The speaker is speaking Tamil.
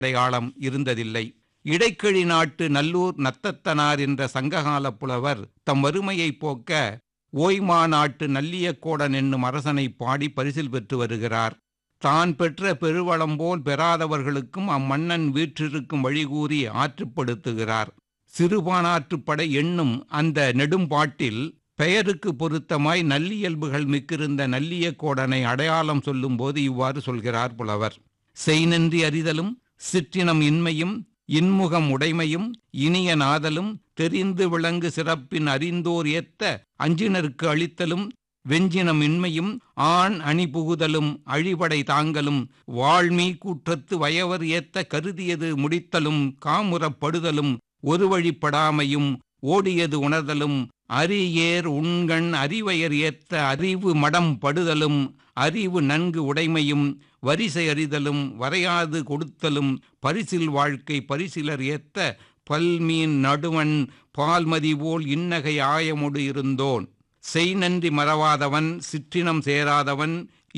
அடையாளம் இருந்ததில்லை இடைக்கிழி நாட்டு நல்லூர் நத்தத்தனார் என்ற சங்ககால புலவர் தம் வறுமையை போக்க ஓய்மா நாட்டு நல்லியக்கோடன் என்னும் அரசனை பாடி பரிசில் பெற்று வருகிறார் தான் பெற்ற பெருவளம் போல் பெறாதவர்களுக்கும் அம்மன்னன் வீற்றிருக்கும் வழிகூறி ஆற்றுப்படுத்துகிறார் சிறுபானாற்றுப்படை என்னும் அந்த நெடும்பாட்டில் பெயருக்கு பொருத்தமாய் நல்லியல்புகள் மிக்கிருந்த நல்லியக்கோடனை அடையாளம் சொல்லும்போது இவ்வாறு சொல்கிறார் புலவர் செய்நன்றி அறிதலும் சிற்றினம் இன்மையும் இன்முகம் உடைமையும் இனிய நாதலும் தெரிந்து விளங்கு சிறப்பின் அறிந்தோர் ஏத்த அஞ்சினருக்கு அளித்தலும் வெஞ்சினம் இன்மையும் ஆண் அணி புகுதலும் அழிபடை தாங்கலும் வாழ்மீ கூற்றத்து வயவர் ஏத்த கருதியது முடித்தலும் காமுறப்படுதலும் ஒரு வழிப்படாமையும் ஓடியது உணர்தலும் அரியேர் உண்கண் அறிவயர் ஏத்த அறிவு மடம் படுதலும் அறிவு நன்கு உடைமையும் வரிசை அறிதலும் வரையாது கொடுத்தலும் பரிசில் வாழ்க்கை பரிசிலர் ஏத்த பல்மீன் நடுவன் பால்மதி போல் இன்னகை ஆயமுடு இருந்தோன் செய் நன்றி மறவாதவன் சிற்றினம் சேராதவன்